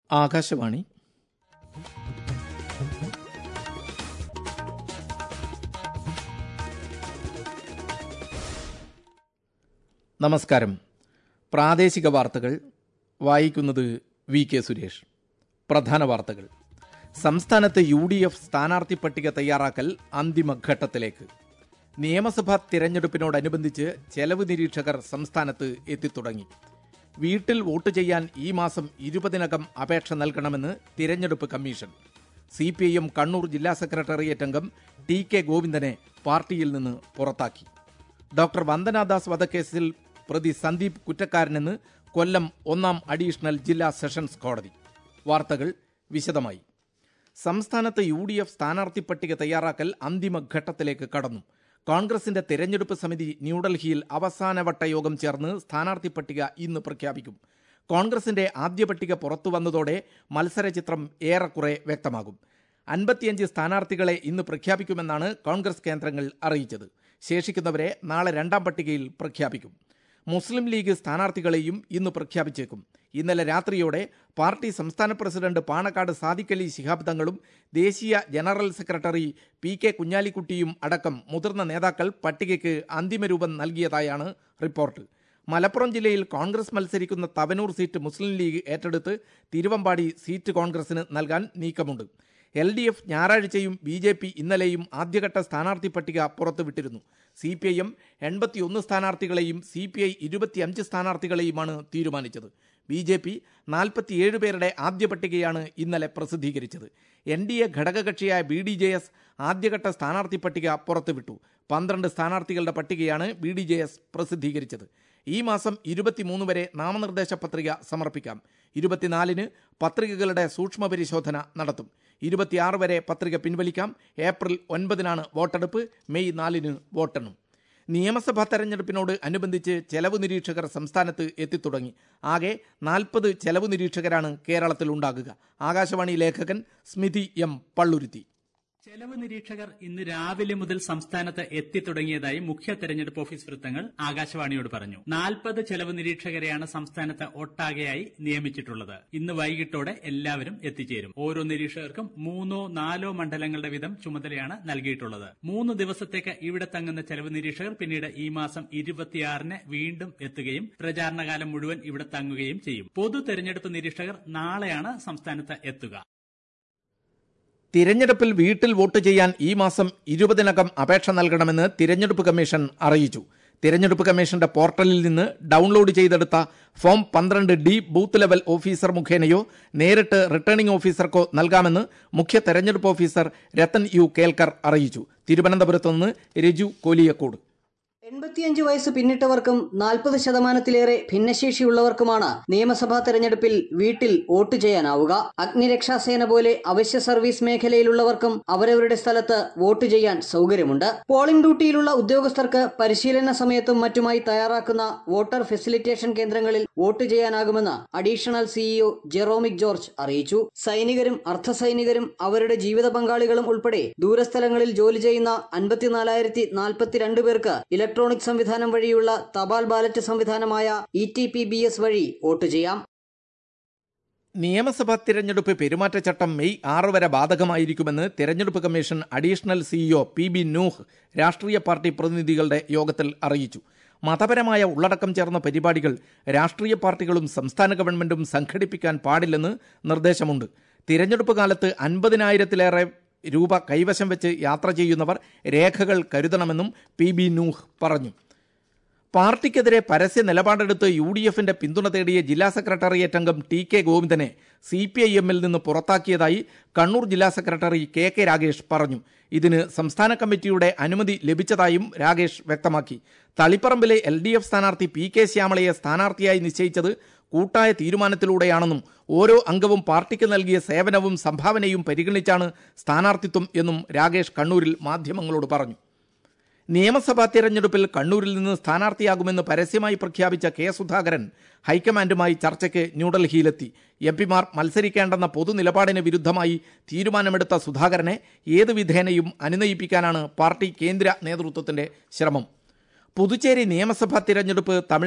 ആകാശവാണി നമസ്കാരം പ്രാദേശിക വാർത്തകൾ വായിക്കുന്നത് വി കെ സുരേഷ് പ്രധാന വാർത്തകൾ സംസ്ഥാനത്ത് യു ഡി എഫ് സ്ഥാനാർത്ഥി പട്ടിക തയ്യാറാക്കൽ അന്തിമഘട്ടത്തിലേക്ക് നിയമസഭാ തിരഞ്ഞെടുപ്പിനോടനുബന്ധിച്ച് ചെലവ് നിരീക്ഷകർ സംസ്ഥാനത്ത് എത്തിത്തുടങ്ങി വീട്ടിൽ വോട്ട് ചെയ്യാൻ ഈ മാസം ഇരുപതിനകം അപേക്ഷ നൽകണമെന്ന് തിരഞ്ഞെടുപ്പ് commission C P I M Kannur ജില്ലാ സെക്രട്ടേറിയറ്റ് അംഗം ടി കെ ഗോവിന്ദനെ പാർട്ടിയിൽ നിന്ന് പുറത്താക്കി ഡോക്ടർ വന്ദനാദാസ് വധക്കേസിൽ പ്രതി സന്ദീപ് കുറ്റക്കാരനെന്ന് കൊല്ലം ഒന്നാം അഡീഷണൽ ജില്ലാ സെഷൻസ് കോടതി വാർത്തകൾ വിശദമായി സംസ്ഥാനത്ത് യു ഡി എഫ് സ്ഥാനാർത്ഥി പട്ടിക തയ്യാറാക്കൽ അന്തിമഘട്ടത്തിലേക്ക് കടന്നു കോൺഗ്രസിന്റെ തെരഞ്ഞെടുപ്പ് സമിതി ന്യൂഡൽഹിയിൽ അവസാനവട്ട യോഗം ചേർന്ന് സ്ഥാനാർത്ഥി പട്ടിക ഇന്ന് പ്രഖ്യാപിക്കും കോൺഗ്രസിന്റെ ആദ്യ പട്ടിക പുറത്തു വന്നതോടെ മത്സരചിത്രം ഏറെക്കുറെ വ്യക്തമാകും അൻപത്തിയഞ്ച് സ്ഥാനാർത്ഥികളെ ഇന്ന് പ്രഖ്യാപിക്കുമെന്നാണ് കോൺഗ്രസ് കേന്ദ്രങ്ങൾ അറിയിച്ചത് ശേഷിക്കുന്നവരെ നാളെ രണ്ടാം പട്ടികയിൽ പ്രഖ്യാപിക്കും മുസ്ലിം ലീഗ് സ്ഥാനാർത്ഥികളെയും ഇന്ന് പ്രഖ്യാപിച്ചേക്കും ഇന്നലെ രാത്രിയോടെ പാർട്ടി സംസ്ഥാന പ്രസിഡന്റ് പാണക്കാട് സാദിഖലി ശിഹാബ് തങ്ങളും ദേശീയ ജനറൽ സെക്രട്ടറി പി കെ കുഞ്ഞാലിക്കുട്ടിയും അടക്കം മുതിർന്ന നേതാക്കൾ പട്ടികയ്ക്ക് അന്തിമരൂപം നൽകിയതായാണ് റിപ്പോർട്ട് മലപ്പുറം ജില്ലയിൽ കോൺഗ്രസ് മത്സരിക്കുന്ന തവനൂർ സീറ്റ് മുസ്ലിം ലീഗ് ഏറ്റെടുത്ത് തിരുവമ്പാടി സീറ്റ് കോൺഗ്രസിന് നൽകാൻ നീക്കമുണ്ട് എൽ ഡി എഫ് ഞായറാഴ്ചയും ബി ജെ പി ഇന്നലെയും ആദ്യഘട്ട സ്ഥാനാർത്ഥി പട്ടിക പുറത്തുവിട്ടിരുന്നു സി പി ഐ എം എൺപത്തിയൊന്ന് സ്ഥാനാർത്ഥികളെയും സി പി ഐ ഇരുപത്തിയഞ്ച് സ്ഥാനാർത്ഥികളെയുമാണ് തീരുമാനിച്ചത് ബി ജെ പി നാൽപ്പത്തിയേഴ് പേരുടെ ആദ്യ പട്ടികയാണ് ഇന്നലെ പ്രസിദ്ധീകരിച്ചത് എൻ ഡി എ ഘടകകക്ഷിയായ ബി ഡി ജെ എസ് ആദ്യഘട്ട സ്ഥാനാർത്ഥി പട്ടിക പുറത്തുവിട്ടു പന്ത്രണ്ട് സ്ഥാനാർത്ഥികളുടെ പട്ടികയാണ് ബി ഡി ജെ എസ് പ്രസിദ്ധീകരിച്ചത് ഈ മാസം ഇരുപത്തിമൂന്ന് വരെ നാമനിർദ്ദേശ പത്രിക സമർപ്പിക്കാം ഇരുപത്തിനാലിന് പത്രികകളുടെ സൂക്ഷ്മ പരിശോധന നടത്തും ഇരുപത്തിയാറ് വരെ പത്രിക പിൻവലിക്കാം ഏപ്രിൽ ഒൻപതിനാണ് വോട്ടെടുപ്പ് മെയ് നാലിന് വോട്ടെണ്ണും നിയമസഭാ തെരഞ്ഞെടുപ്പിനോട് അനുബന്ധിച്ച് ചെലവ് നിരീക്ഷകർ സംസ്ഥാനത്ത് എത്തിത്തുടങ്ങി ആകെ നാൽപ്പത് ചെലവ് നിരീക്ഷകരാണ് കേരളത്തിൽ ഉണ്ടാകുക ആകാശവാണി ലേഖകൻ സ്മിതി എം പള്ളുരുത്തി ചെലവ് നിരീക്ഷകർ ഇന്ന് രാവിലെ മുതൽ സംസ്ഥാനത്ത് എത്തിത്തുടങ്ങിയതായി മുഖ്യ തെരഞ്ഞെടുപ്പ് ഓഫീസ് വൃത്തങ്ങൾ ആകാശവാണിയോട് പറഞ്ഞു നാൽപ്പത് ചെലവ് നിരീക്ഷകരെയാണ് സംസ്ഥാനത്ത് ഒട്ടാകെയായി നിയമിച്ചിട്ടുള്ളത് ഇന്ന് വൈകിട്ടോടെ എല്ലാവരും എത്തിച്ചേരും ഓരോ നിരീക്ഷകർക്കും മൂന്നോ നാലോ മണ്ഡലങ്ങളുടെ വീതം ചുമതലയാണ് നൽകിയിട്ടുള്ളത് മൂന്ന് ദിവസത്തേക്ക് ഇവിടെ തങ്ങുന്ന ചെലവ് നിരീക്ഷകർ പിന്നീട് ഈ മാസം ഇരുപത്തിയാറിന് വീണ്ടും എത്തുകയും പ്രചാരണകാലം മുഴുവൻ ഇവിടെ തങ്ങുകയും ചെയ്യും പൊതു തെരഞ്ഞെടുപ്പ് നിരീക്ഷകർ നാളെയാണ് സംസ്ഥാനത്ത് എത്തുക തിരഞ്ഞെടുപ്പിൽ വീട്ടിൽ വോട്ട് ചെയ്യാൻ ഈ മാസം ഇരുപതിനകം അപേക്ഷ നൽകണമെന്ന് തിരഞ്ഞെടുപ്പ് കമ്മീഷൻ അറിയിച്ചു തിരഞ്ഞെടുപ്പ് കമ്മീഷന്റെ പോർട്ടലിൽ നിന്ന് ഡൗൺലോഡ് ചെയ്തെടുത്ത ഫോം പന്ത്രണ്ട് ഡി ബൂത്ത് ലെവൽ ഓഫീസർ മുഖേനയോ നേരിട്ട് റിട്ടേണിംഗ് ഓഫീസർക്കോ നൽകാമെന്ന് മുഖ്യ തെരഞ്ഞെടുപ്പ് ഓഫീസർ രത്തൻ യു കേൽക്കർ അറിയിച്ചു തിരുവനന്തപുരത്ത് നിന്ന് രജു കോലിയക്കോട് എൺപത്തിയഞ്ച് വയസ്സ് പിന്നിട്ടവർക്കും നാൽപ്പത് ശതമാനത്തിലേറെ ഭിന്നശേഷിയുള്ളവർക്കുമാണ് നിയമസഭാ തെരഞ്ഞെടുപ്പിൽ വീട്ടിൽ വോട്ട് ചെയ്യാനാവുക അഗ്നിരക്ഷാസേന പോലെ അവശ്യ സർവീസ് മേഖലയിലുള്ളവർക്കും അവരവരുടെ സ്ഥലത്ത് വോട്ട് ചെയ്യാൻ സൗകര്യമുണ്ട് പോളിംഗ് ഡ്യൂട്ടിയിലുള്ള ഉദ്യോഗസ്ഥർക്ക് പരിശീലന സമയത്തും മറ്റുമായി തയ്യാറാക്കുന്ന വോട്ടർ ഫെസിലിറ്റേഷൻ കേന്ദ്രങ്ങളിൽ വോട്ട് ചെയ്യാനാകുമെന്ന് അഡീഷണൽ സിഇഒ ജെറോമിക് ജോർജ് അറിയിച്ചു സൈനികരും അർദ്ധസൈനികരും അവരുടെ ജീവിത പങ്കാളികളും ഉൾപ്പെടെ ദൂരസ്ഥലങ്ങളിൽ ജോലി ചെയ്യുന്ന അൻപത്തിനാലായിരത്തി നാൽപ്പത്തിരണ്ട് പേർക്ക് ഇലക്ട്രോണിക് സംവിധാനം വഴിയുള്ള തപാൽ ബാലറ്റ് സംവിധാനമായ E T P B S വഴി വോട്ട് ചെയ്യാം നിയമസഭാ തിരഞ്ഞെടുപ്പ് പെരുമാറ്റച്ചട്ടം മെയ് ആറ് വരെ ബാധകമായിരിക്കുമെന്ന് തെരഞ്ഞെടുപ്പ് commission additional CEO P B Nooh രാഷ്ട്രീയ പാർട്ടി പ്രതിനിധികളുടെ യോഗത്തിൽ അറിയിച്ചു മതപരമായ ഉള്ളടക്കം ചേർന്ന പരിപാടികൾ രാഷ്ട്രീയ പാർട്ടികളും സംസ്ഥാന ഗവൺമെന്റും സംഘടിപ്പിക്കാൻ പാടില്ലെന്ന് നിർദ്ദേശമുണ്ട് തിരഞ്ഞെടുപ്പ് കാലത്ത് അൻപതിനായിരത്തിലേറെ രൂപ കൈവശം വെച്ച് യാത്ര ചെയ്യുന്നവർ രേഖകൾ കരുതണമെന്നും പി ബി നൂഹ് പറഞ്ഞു പാർട്ടിക്കെതിരെ പരസ്യ നിലപാടെടുത്ത് യു ഡി എഫിന്റെ പിന്തുണ തേടിയ ജില്ലാ സെക്രട്ടേറിയറ്റ് അംഗം ടി കെ ഗോവിന്ദനെ സി പി ഐ എമ്മിൽ നിന്ന് പുറത്താക്കിയതായി കണ്ണൂർ ജില്ലാ സെക്രട്ടറി കെ കെ രാഗേഷ് പറഞ്ഞു ഇതിന് സംസ്ഥാന കമ്മിറ്റിയുടെ അനുമതി ലഭിച്ചതായും രാഗേഷ് വ്യക്തമാക്കി തളിപ്പറമ്പിലെ എൽ ഡി എഫ് സ്ഥാനാർത്ഥി പി കെ ശ്യാമളയെ സ്ഥാനാർത്ഥിയായി നിശ്ചയിച്ചത് കൂട്ടായ തീരുമാനത്തിലൂടെയാണെന്നും ഓരോ അംഗവും പാർട്ടിക്ക് നൽകിയ സേവനവും സംഭാവനയും പരിഗണിച്ചാണ് സ്ഥാനാർത്ഥിത്വം എന്നും രാഗേഷ് കണ്ണൂരിൽ മാധ്യമങ്ങളോട് പറഞ്ഞു നിയമസഭാ തിരഞ്ഞെടുപ്പിൽ കണ്ണൂരിൽ നിന്ന് സ്ഥാനാർത്ഥിയാകുമെന്ന് പരസ്യമായി പ്രഖ്യാപിച്ച കെ സുധാകരൻ ഹൈക്കമാൻഡുമായി ചർച്ചയ്ക്ക് ന്യൂഡൽഹിയിലെത്തി എം പിമാർ മത്സരിക്കേണ്ടെന്ന പൊതു നിലപാടിന് വിരുദ്ധമായി തീരുമാനമെടുത്ത സുധാകരനെ ഏത് വിധേനയും അനുനയിപ്പിക്കാനാണ് പാർട്ടി കേന്ദ്ര നേതൃത്വത്തിന്റെ ശ്രമം പുതുച്ചേരി നിയമസഭാ തിരഞ്ഞെടുപ്പ് തമിഴ്നാട്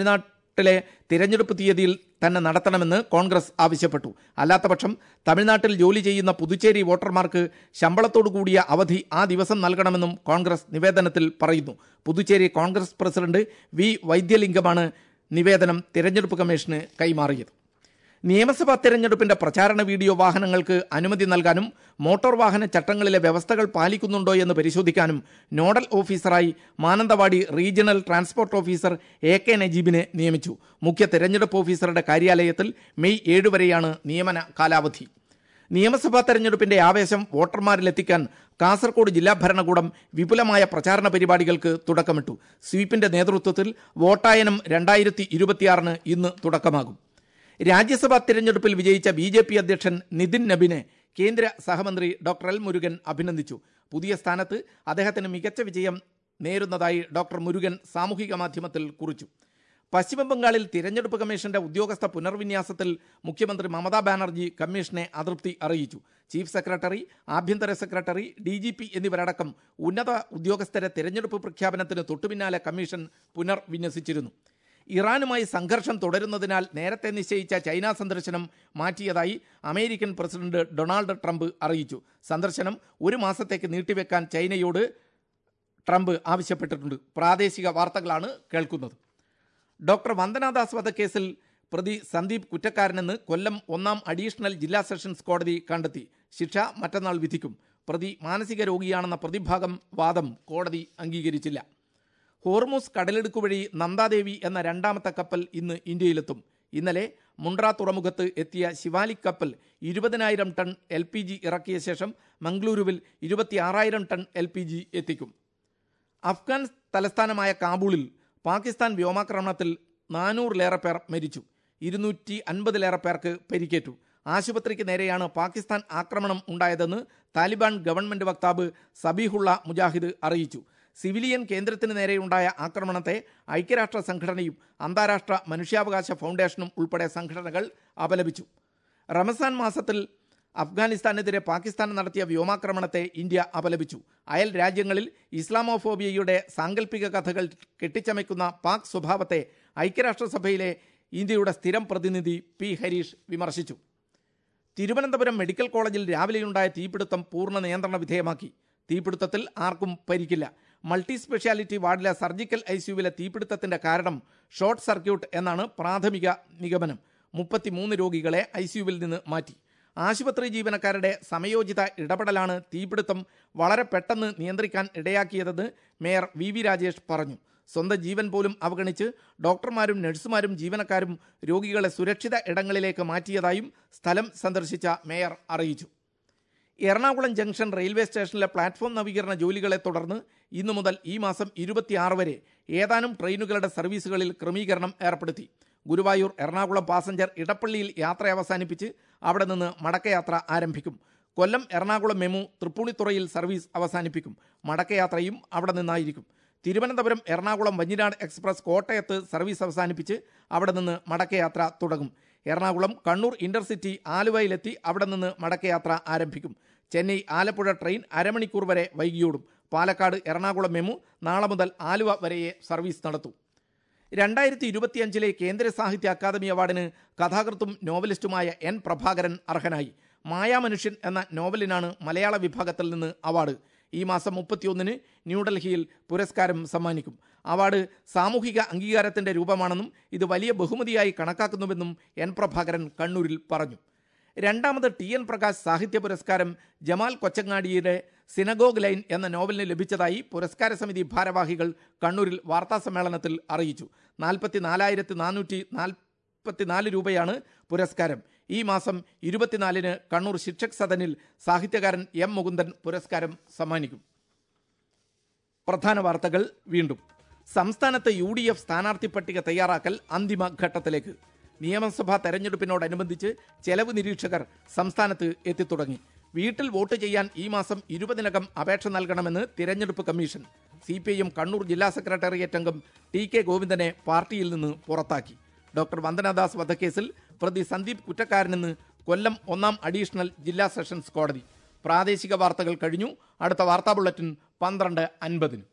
തമിഴ്നാട്ടിലെ തിരഞ്ഞെടുപ്പ് തീയതിയിൽ തന്നെ നടത്തണമെന്ന് കോൺഗ്രസ് ആവശ്യപ്പെട്ടു അല്ലാത്തപക്ഷം തമിഴ്നാട്ടിൽ ജോലി ചെയ്യുന്ന പുതുച്ചേരി വോട്ടർമാർക്ക് ശമ്പളത്തോടു കൂടിയ അവധി ആ ദിവസം നൽകണമെന്നും കോൺഗ്രസ് നിവേദനത്തിൽ പറയുന്നു പുതുച്ചേരി കോൺഗ്രസ് പ്രസിഡന്റ് വി വൈദ്യലിംഗമാണ് നിവേദനം തിരഞ്ഞെടുപ്പ് കമ്മീഷന് കൈമാറിയത് നിയമസഭാ തെരഞ്ഞെടുപ്പിന്റെ പ്രചാരണ വീഡിയോ വാഹനങ്ങൾക്ക് അനുമതി നൽകാനും മോട്ടോർ വാഹന ചട്ടങ്ങളിലെ വ്യവസ്ഥകൾ പാലിക്കുന്നുണ്ടോ എന്ന് പരിശോധിക്കാനും നോഡൽ ഓഫീസറായി Mananthavady regional transport officer A K നജീബിനെ നിയമിച്ചു മുഖ്യ തെരഞ്ഞെടുപ്പ് ഓഫീസറുടെ കാര്യാലയത്തിൽ മെയ് ഏഴ് വരെയാണ് നിയമന കാലാവധി നിയമസഭാ തെരഞ്ഞെടുപ്പിന്റെ ആവേശം വോട്ടർമാരിലെത്തിക്കാൻ കാസർഗോഡ് ജില്ലാ ഭരണകൂടം വിപുലമായ പ്രചാരണ പരിപാടികൾക്ക് തുടക്കമിട്ടു സ്വീപിന്റെ നേതൃത്വത്തിൽ വോട്ടായനം രണ്ടായിരത്തി ഇരുപത്തിയാറിന് ഇന്ന് തുടക്കമാകും രാജ്യസഭാ തിരഞ്ഞെടുപ്പിൽ വിജയിച്ച ബി ജെ പി അധ്യക്ഷൻ നിതിൻ നബിനെ കേന്ദ്ര സഹമന്ത്രി ഡോക്ടർ എൽ മുരുകൻ അഭിനന്ദിച്ചു പുതിയ സ്ഥാനത്ത് അദ്ദേഹത്തിന് മികച്ച വിജയം നേരുന്നതായി ഡോക്ടർ മുരുകൻ സാമൂഹിക മാധ്യമത്തിൽ കുറിച്ചു പശ്ചിമബംഗാളിൽ തിരഞ്ഞെടുപ്പ് കമ്മീഷന്റെ ഉദ്യോഗസ്ഥ പുനർവിന്യാസത്തിൽ മുഖ്യമന്ത്രി മമതാ ബാനർജി കമ്മീഷനെ അതൃപ്തി അറിയിച്ചു ചീഫ് സെക്രട്ടറി ആഭ്യന്തര സെക്രട്ടറി ഡി ജി പി എന്നിവരടക്കം ഉന്നത ഉദ്യോഗസ്ഥരെ തിരഞ്ഞെടുപ്പ് പ്രഖ്യാപനത്തിന് തൊട്ടുപിന്നാലെ കമ്മീഷൻ പുനർവിന്യസിച്ചിരുന്നു ഇറാനുമായി സംഘർഷം തുടരുന്നതിനാൽ നേരത്തെ നിശ്ചയിച്ച ചൈന സന്ദർശനം മാറ്റിയതായി അമേരിക്കൻ പ്രസിഡന്റ് ഡൊണാൾഡ് ട്രംപ് അറിയിച്ചു സന്ദർശനം ഒരു മാസത്തേക്ക് നീട്ടിവെക്കാൻ ചൈനയോട് ട്രംപ് ആവശ്യപ്പെട്ടിട്ടുണ്ട് പ്രാദേശിക വാർത്തകളാണ് കേൾക്കുന്നത് ഡോക്ടർ വന്ദനാദാസ് വധക്കേസിൽ പ്രതി സന്ദീപ് കുറ്റക്കാരനെന്ന് കൊല്ലം ഒന്നാം അഡീഷണൽ ജില്ലാ സെഷൻസ് കോടതി കണ്ടെത്തി ശിക്ഷ മറ്റന്നാൾ വിധിക്കും പ്രതി മാനസിക രോഗിയാണെന്ന പ്രതിഭാഗം വാദം കോടതി അംഗീകരിച്ചില്ല ഹോർമൂസ് കടലെടുക്കു വഴി നന്ദാദേവി എന്ന രണ്ടാമത്തെ കപ്പൽ ഇന്ന് ഇന്ത്യയിലെത്തും ഇന്നലെ മുണ്ട്ര തുറമുഖത്ത് എത്തിയ ശിവാലിക് കപ്പൽ ഇരുപതിനായിരം ടൺ എൽ പി ജി ഇറക്കിയ ശേഷം മംഗളൂരുവിൽ ഇരുപത്തിയാറായിരം ടൺ എൽ പി ജി എത്തിക്കും അഫ്ഗാൻ തലസ്ഥാനമായ കാബൂളിൽ പാകിസ്ഥാൻ വ്യോമാക്രമണത്തിൽ നാനൂറിലേറെ പേർ മരിച്ചു ഇരുന്നൂറ്റി അൻപതിലേറെ പേർക്ക് പരിക്കേറ്റു ആശുപത്രിക്ക് നേരെയാണ് പാകിസ്ഥാൻ ആക്രമണം ഉണ്ടായതെന്ന് താലിബാൻ ഗവൺമെന്റ് വക്താവ് സബീഹുള്ള മുജാഹിദ് അറിയിച്ചു സിവിലിയൻ കേന്ദ്രത്തിന് നേരെയുണ്ടായ ആക്രമണത്തെ ഐക്യരാഷ്ട്ര സംഘടനയും അന്താരാഷ്ട്ര മനുഷ്യാവകാശ ഫൗണ്ടേഷനും ഉൾപ്പെടെ സംഘടനകൾ അപലപിച്ചു റമസാൻ മാസത്തിൽ അഫ്ഗാനിസ്ഥാനെതിരെ പാകിസ്ഥാൻ നടത്തിയ വ്യോമാക്രമണത്തെ ഇന്ത്യ അപലപിച്ചു അയൽ രാജ്യങ്ങളിൽ ഇസ്ലാമോഫോബിയയുടെ സാങ്കല്പിക കഥകൾ കെട്ടിച്ചമയ്ക്കുന്ന പാക് സ്വഭാവത്തെ ഐക്യരാഷ്ട്രസഭയിലെ ഇന്ത്യയുടെ സ്ഥിരം പ്രതിനിധി പി ഹരീഷ് വിമർശിച്ചു തിരുവനന്തപുരം മെഡിക്കൽ കോളേജിൽ രാവിലെയുണ്ടായ തീപിടുത്തം പൂർണ്ണ നിയന്ത്രണ വിധേയമാക്കി തീപിടുത്തത്തിൽ ആർക്കും പരിക്കില്ല മൾട്ടി സ്പെഷ്യാലിറ്റി വാർഡിലെ സർജിക്കൽ ഐസിയുവിലെ തീപിടുത്തത്തിന്റെ കാരണം ഷോർട്ട് സർക്യൂട്ട് എന്നാണ് പ്രാഥമിക നിഗമനം മുപ്പത്തിമൂന്ന് രോഗികളെ ഐസിയുവിൽ നിന്ന് മാറ്റി ആശുപത്രി ജീവനക്കാരുടെ സമയോചിത ഇടപെടലാണ് തീപിടുത്തം വളരെ പെട്ടെന്ന് നിയന്ത്രിക്കാൻ ഇടയാക്കിയതെന്ന് മേയർ വി വി രാജേഷ് പറഞ്ഞു സ്വന്തം ജീവൻ പോലും അവഗണിച്ച് ഡോക്ടർമാരും നഴ്സുമാരും ജീവനക്കാരും രോഗികളെ സുരക്ഷിത ഇടങ്ങളിലേക്ക് മാറ്റിയതായും സ്ഥലം സന്ദർശിച്ച മേയർ അറിയിച്ചു എറണാകുളം ജംഗ്ഷൻ റെയിൽവേ സ്റ്റേഷനിലെ പ്ലാറ്റ്ഫോം നവീകരണ ജോലികളെ തുടർന്ന് ഇന്നു മുതൽ ഈ മാസം ഇരുപത്തിയാറ് വരെ ഏതാനും ട്രെയിനുകളുടെ സർവീസുകളിൽ ക്രമീകരണം ഏർപ്പെടുത്തി ഗുരുവായൂർ എറണാകുളം പാസഞ്ചർ ഇടപ്പള്ളിയിൽ യാത്ര അവസാനിപ്പിച്ച് അവിടെ നിന്ന് മടക്കയാത്ര ആരംഭിക്കും കൊല്ലം എറണാകുളം മെമു തൃപ്പൂണിത്തുറയിൽ സർവീസ് അവസാനിപ്പിക്കും മടക്കയാത്രയും അവിടെ നിന്നായിരിക്കും തിരുവനന്തപുരം എറണാകുളം വഞ്ഞിനാട് എക്സ്പ്രസ് കോട്ടയത്ത് സർവീസ് അവസാനിപ്പിച്ച് അവിടെ നിന്ന് മടക്കയാത്ര തുടങ്ങും എറണാകുളം കണ്ണൂർ ഇന്റർസിറ്റി ആലുവയിലെത്തി അവിടെ നിന്ന് മടക്കയാത്ര ആരംഭിക്കും ചെന്നൈ ആലപ്പുഴ ട്രെയിൻ അരമണിക്കൂർ വരെ വൈകിയോടും പാലക്കാട് എറണാകുളം മെമു നാളെ മുതൽ ആലുവ വരെയേ സർവീസ് നടത്തൂ രണ്ടായിരത്തി ഇരുപത്തിയഞ്ചിലെ കേന്ദ്ര സാഹിത്യ അക്കാദമി അവാർഡിന് കഥാകൃത്തും നോവലിസ്റ്റുമായ എൻ പ്രഭാകരൻ അർഹനായി മായാമനുഷ്യൻ എന്ന നോവലിനാണ് മലയാള വിഭാഗത്തിൽ നിന്ന് അവാർഡ് ഈ മാസം മുപ്പത്തിയൊന്നിന് ന്യൂഡൽഹിയിൽ പുരസ്കാരം സമ്മാനിക്കും അവാർഡ് സാമൂഹിക അംഗീകാരത്തിന്റെ രൂപമാണെന്നും ഇത് വലിയ ബഹുമതിയായി കണക്കാക്കുന്നുവെന്നും എൻ പ്രഭാകരൻ കണ്ണൂരിൽ പറഞ്ഞു രണ്ടാമത് ടി എൻ പ്രകാശ് സാഹിത്യ പുരസ്കാരം ജമാൽ കൊച്ചങ്ങാടിയുടെ സിനഗോഗ് ലൈൻ എന്ന നോവലിന് ലഭിച്ചതായി പുരസ്കാര സമിതി ഭാരവാഹികൾ കണ്ണൂരിൽ വാർത്താസമ്മേളനത്തിൽ അറിയിച്ചു നാൽപ്പത്തി നാലായിരത്തി നാനൂറ്റി നാൽപ്പത്തിനാല് രൂപയാണ് പുരസ്കാരം ഈ മാസം ഇരുപത്തിനാലിന് കണ്ണൂർ ശിക്ഷക് സദനിൽ സാഹിത്യകാരൻ എം മുകുന്ദൻ പുരസ്കാരം സമ്മാനിക്കും പ്രധാന വാർത്തകൾ വീണ്ടും സംസ്ഥാനത്ത് യു ഡി എഫ് സ്ഥാനാർത്ഥി പട്ടിക തയ്യാറാക്കൽ അന്തിമ ഘട്ടത്തിലേക്ക് നിയമസഭാ തെരഞ്ഞെടുപ്പിനോടനുബന്ധിച്ച് ചെലവ് നിരീക്ഷകർ സംസ്ഥാനത്ത് എത്തിത്തുടങ്ങി വീട്ടിൽ വോട്ട് ചെയ്യാൻ ഈ മാസം ഇരുപതിനകം അപേക്ഷ നൽകണമെന്ന് തിരഞ്ഞെടുപ്പ് commission C P I M Kannur ജില്ലാ സെക്രട്ടേറിയറ്റ് അംഗം ടി കെ ഗോവിന്ദനെ പാർട്ടിയിൽ നിന്ന് പുറത്താക്കി ഡോക്ടർ വന്ദനാദാസ് വധക്കേസിൽ പ്രതി സന്ദീപ് കുറ്റക്കാരനെന്ന് കൊല്ലം ഒന്നാം അഡീഷണൽ ജില്ലാ സെഷൻസ് കോടതി പ്രാദേശിക വാർത്തകൾ കഴിഞ്ഞു അടുത്ത വാർത്താ ബുള്ളറ്റിൻ പന്ത്രണ്ട് അൻപതിന്